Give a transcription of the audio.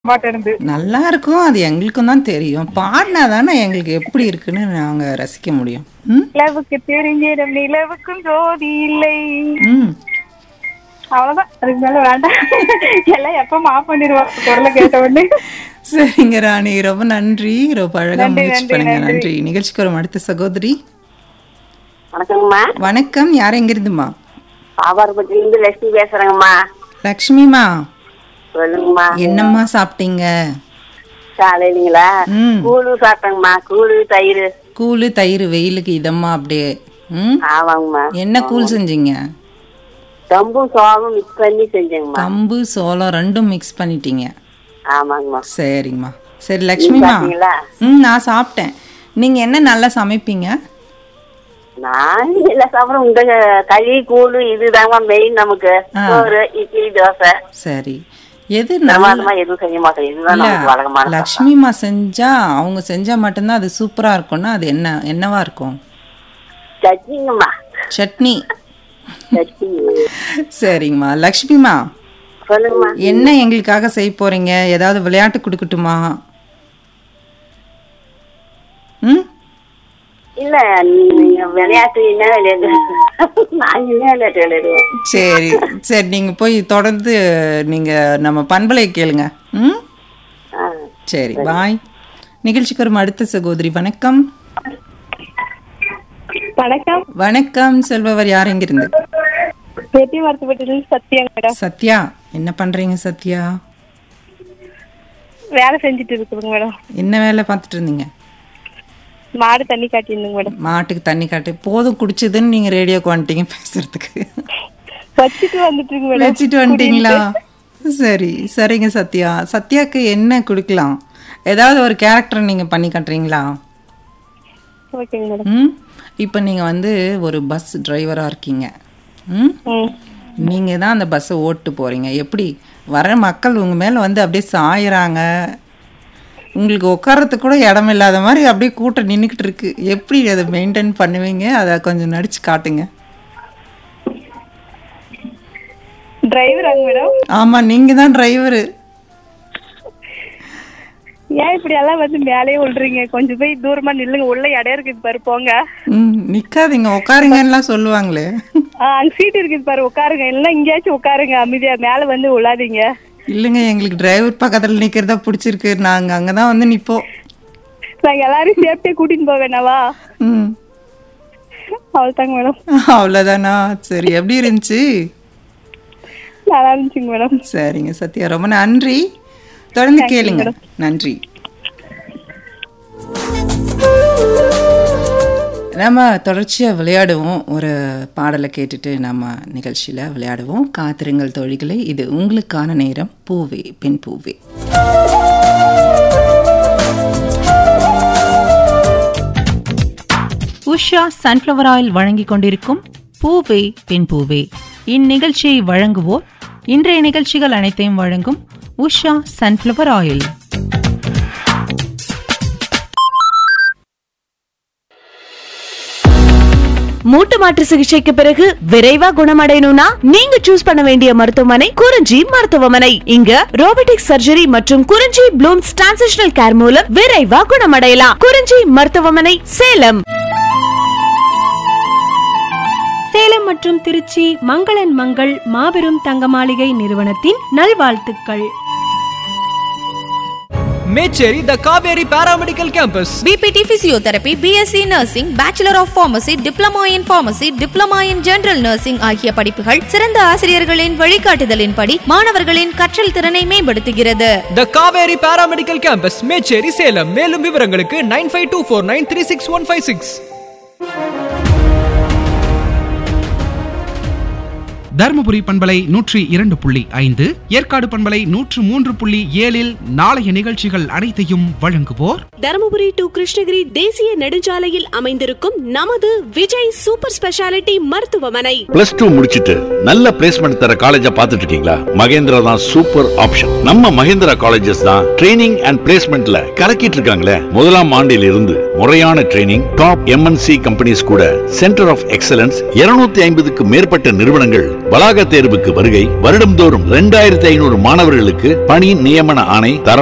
மாட்டேனுது நல்லா இருக்கும் அது எங்களுக்கும் தான் தெரியும் பாடினா தானே எங்களுக்கு எப்படி இருக்குன்னு நாங்க ரசிக்க முடியும் ம் நிலவுக்கு தெரிஞ்சிடும் நிலவுக்கும் ஜோதி இல்லை ம் அவ்வளவுதான் அதுக்கு மேல வேண்டாம் எல்லாம் எப்ப ஆஃப் பண்ணிடுவாங்க குரலை கேட்ட உடனே சரிங்க ராணி ரொம்ப நன்றி ரொம்ப அழகா நன்றி, முயற்சி நன்றி, பண்ணுங்க நன்றி. நன்றி நிகழ்ச்சிக்கு வரும் அடுத்த சகோதரி வணக்கங்கம்மா வணக்கம் யார் எங்கிருந்துமா பாபாரப்பட்டிலேருந்து லட்சுமி பேசுறேங்கம்மா லக்ஷ்மிமா சொல்லுங்கம்மா என்னம்மா சாப்பிட்டீங்க காலையிலங்களா ம் கூழு சாப்பிட்டேங்கம்மா கூழு தயிர் கூழு தயிர் வெயிலுக்கு இதம்மா அப்படியே ம் ஆமாங்கம்மா என்ன கூழ் செஞ்சீங்க கம்பும் சோளமும் மிக்ஸ் பண்ணி செஞ்சேங்கம்மா கம்பு சோளம் ரெண்டும் மிக்ஸ் பண்ணிட்டீங்க ஆமாங்கம்மா சரிங்கம்மா சரி லக்ஷ்மிமா சாப்பிட்டீங்களா ம் நான் சாப்பிட்டேன் நீங்க என்ன நல்லா சமைப்பீங்க நான் எல்லா சாப்பிடும் இந்த களி கூழு இதுதாங்கம்மா மெயின் நமக்கு ஆ. சோறு இட்லி தோசை சரி எது நல்லா பிரமாதமா எதுவும் செய்ய மாட்டோம் இதுதான் இல்ல நமக்கு வழக்கமான சாப்பாடு. லக்ஷ்மிமா செஞ்சா அவங்க செஞ்சா மட்டும்தான் அது சூப்பரா இருக்கும்னா அது என்ன என்னவா இருக்கும் சட்னிங்கம்மா சட்னி சட்னி சரிங்கம்மா லக்ஷ்மிமா சொல்லுங்கம்மா என்ன எங்களுக்காக செய்ய போறீங்க ஏதாவது விளையாட்டு கொடுக்கட்டுமா ம் இல்ல நீங்க விளையாட்டு என்ன விளையாட்டு நாங்க என்ன விளையாட்டு விளையாடுவோம் சரி சரி நீங்க போய் தொடர்ந்து நீங்க நம்ம பண்பலை கேளுங்க ம் ஆ. சரி பாய் நிகழ்ச்சிக்கு வரும் அடுத்த சகோதரி வணக்கம் வணக்கம் வணக்கம் செல்பவர் யார் எங்கிருந்து வெட்டி மருத்துவப்பட்டிலிருந்து சத்யா மேடம் சத்யா என்ன பண்றீங்க சத்யா வேலை செஞ்சுட்டு இருக்குதுங்க மேடம் என்ன வேலை பார்த்துட்டு இருந்தீங்க மாடு தண்ணி காட்டியிருந்துங்க மேடம் மாட்டுக்கு தண்ணி காட்டு போதும் குடிச்சதுன்னு நீங்க ரேடியோக்கு வந்துட்டீங்க பேசுறதுக்கு வச்சுட்டு வந்துட்டு இருக்கு மேடம் வச்சுட்டு வந்துட்டீங்களா சரி சரிங்க சத்யா சத்யாக்கு என்ன கொடுக்கலாம் ஏதாவது ஒரு கேரக்டர் நீங்க பண்ணி காட்டுறீங்களா ஓகேங்க மேடம் ம் இப்போ நீங்க வந்து ஒரு பஸ் டிரைவரா இருக்கீங்க ம் ம் நீங்க தான் அந்த பஸ்ஸை ஓட்டு போறீங்க எப்படி வர மக்கள் உங்க மேல வந்து அப்படியே சாயறாங்க உங்களுக்கு உட்கார்றதுக்கு கூட இடம் இல்லாத மாதிரி அப்படியே கூட்டம் நின்றுக்கிட்டு இருக்கு எப்படி அதை மெயின்டைன் பண்ணுவீங்க அதை கொஞ்சம் நடிச்சு காட்டுங்க டிரைவராங்க மேடம் ஆமா நீங்க தான் டிரைவரு ஏன் இப்படி எல்லாம் வந்து மேலேயே விழுறீங்க கொஞ்சம் போய் தூரமா நில்லுங்க உள்ள இடம் இருக்குது பாரு போங்க ம் நிக்காதீங்க உட்காருங்கன்னுலாம் சொல்லுவாங்களே ஆ, அங்க சீட் இருக்குது பாரு உட்காருங்க இல்லைன்னா இங்கேயாச்சும் உட்காருங்க அமைதியா மேல வந்து விழாதீங்க இல்லைங்க எங்களுக்கு டிரைவர் பக்கத்துல நிக்கிறதா பிடிச்சிருக்கு நாங்க அங்கதான் வந்து நிப்போம் நாங்க எல்லாரும் சேஃப்டியா கூட்டிட்டு போக வேணாவா ம் அவ்வளோதாங்க மேடம் அவ்வளோதானா சரி எப்படி இருந்துச்சு நல்லா இருந்துச்சுங்க மேடம் சரிங்க சத்யா ரொம்ப நன்றி தொடர்ந்து கேளுங்க நன்றி நம்ம தொடர்ச்சியாக விளையாடுவோம் ஒரு பாடலை கேட்டுட்டு நம்ம நிகழ்ச்சியில் விளையாடுவோம் காத்திருங்கள் தோழிகளே இது உங்களுக்கான நேரம் பூவே பெண் பூவே உஷா சன்ஃப்ளவர் ஆயில் வழங்கிக் கொண்டிருக்கும் பூவே பெண் பூவே இந்நிகழ்ச்சியை வழங்குவோர் இன்றைய நிகழ்ச்சிகள் அனைத்தையும் வழங்கும் உஷா சன்ஃப்ளவர் ஆயில் மூட்டு மாற்று சிகிச்சைக்கு பிறகு விரைவா குணமடையணும்னா நீங்க சூஸ் பண்ண வேண்டிய மருத்துவமனை குறிஞ்சி மருத்துவமனை இங்க ரோபோட்டிக் சர்ஜரி மற்றும் குறிஞ்சி ப்ளூம்ஸ் டிரான்சிஷனல் கேர் மூலம் விரைவா குணமடையலாம் குறிஞ்சி மருத்துவமனை சேலம் சேலம் மற்றும் திருச்சி மங்களன் மங்கள் மாபெரும் தங்க மாளிகை நிறுவனத்தின் நல்வாழ்த்துக்கள் Mecheri the Kaveri paramedical campus BPT physiotherapy BSc nursing bachelor of pharmacy diploma in pharmacy diploma in general nursing ஆகிய படிப்புகள் சிறந்த ஆசிரியர்களின் வழிகாட்டுதலின்படி மாணவர்களின் கற்றல் திறனை மேம்படுத்துகிறது the Kaveri paramedical campus Mecheri Salem மேலும் விவரங்களுக்கு nine five two four nine three six one five six Dharmapuri பண்பலை நூற்றி இரண்டு புள்ளி ஐந்து ஏற்காடு பண்பலை நூற்று மூன்று புள்ளி ஏழில் நாளைய நிகழ்ச்சிகள் அனைத்தையும் வழங்குவோர் தருமபுரி டு கிருஷ்ணகிரி தேசிய நெடுஞ்சாலையில் அமைந்திருக்கும் நமது விஜய் சூப்பர் ஸ்பெஷாலிட்டி மருத்துவமனை பிளஸ் டூ முடிச்சிட்டு நல்ல பிளேஸ்மெண்ட் தர காலேஜா பார்த்துட்டு இருக்கீங்களா மகேந்திரா தான் சூப்பர் ஆப்ஷன் நம்ம மகேந்திரா காலேஜஸ் தான் ட்ரைனிங் அண்ட் பிளேஸ்மெண்ட்ல கலக்கிட்டு இருக்காங்களே முதலாம் ஆண்டில் இருந்து முறையான ட்ரைனிங் டாப் எம்என்சி கம்பெனிஸ் கூட சென்டர் ஆஃப் எக்ஸலன்ஸ் 250 ஐம்பதுக்கு மேற்பட்ட நிறுவனங்கள் வளாக தேர்வுக்கு வருகை வருடம்தோறும் இரண்டாயிரத்தி ஐநூறு மாணவர்களுக்கு பணி நியமன ஆணை தர